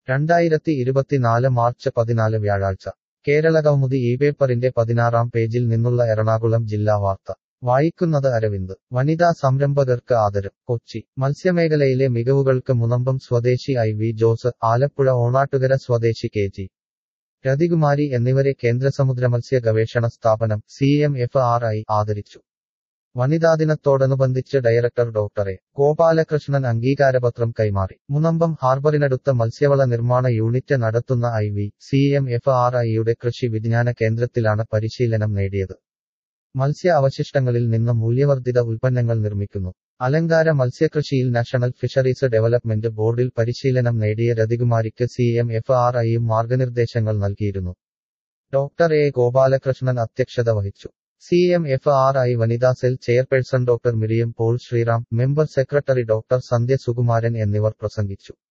രണ്ടായിരത്തി ഇരുപത്തിനാല് മാർച്ച് പതിനാല് വ്യാഴാഴ്ച കേരളകൗമുദി ഈ പേപ്പറിന്റെ പതിനാറാം പേജിൽ നിന്നുള്ള എറണാകുളം ജില്ലാ വാർത്ത വായിക്കുന്നത് അരവിന്ദ് വനിതാ സംരംഭകർക്ക് ആദരം കൊച്ചി മത്സ്യമേഖലയിലെ മികവുകൾക്ക് മുനമ്പം സ്വദേശി ഐ വി ജോസ് ആലപ്പുഴ ഓണാട്ടുകര സ്വദേശി കെ ജി രതികുമാരി എന്നിവരെ കേന്ദ്രസമുദ്രമത്സ്യ ഗവേഷണ സ്ഥാപനം C M F R I ആദരിച്ചു വനിതാദിനത്തോടനുബന്ധിച്ച് ഡയറക്ടർ ഡോക്ടർ എ ഗോപാലകൃഷ്ണൻ അംഗീകാരപത്രം കൈമാറി മുനമ്പം ഹാർബറിനടുത്ത മത്സ്യവള നിർമ്മാണ യൂണിറ്റ് നടത്തുന്ന I V C M F R ഐയുടെ കൃഷി വിജ്ഞാന കേന്ദ്രത്തിലാണ് പരിശീലനം നേടിയത് മത്സ്യ അവശിഷ്ടങ്ങളിൽ നിന്ന് മൂല്യവർദ്ധിത ഉൽപ്പന്നങ്ങൾ നിർമ്മിക്കുന്നു അലങ്കാര മത്സ്യകൃഷിയിൽ നാഷണൽ ഫിഷറീസ് ഡെവലപ്മെന്റ് ബോർഡിൽ പരിശീലനം നേടിയ രതികുമാരിക്ക് സി എം എഫ് ആർ ഐയും മാർഗനിർദ്ദേശങ്ങൾ നൽകിയിരുന്നു ഡോക്ടർ എ ഗോപാലകൃഷ്ണൻ അധ്യക്ഷത വഹിച്ചു C M F R I വനിതാ cell chairperson doctor Miriam Paul Sreeram member secretary doctor Sandhya Sukumaran എന്നിവർ പ്രസംഗിച്ചു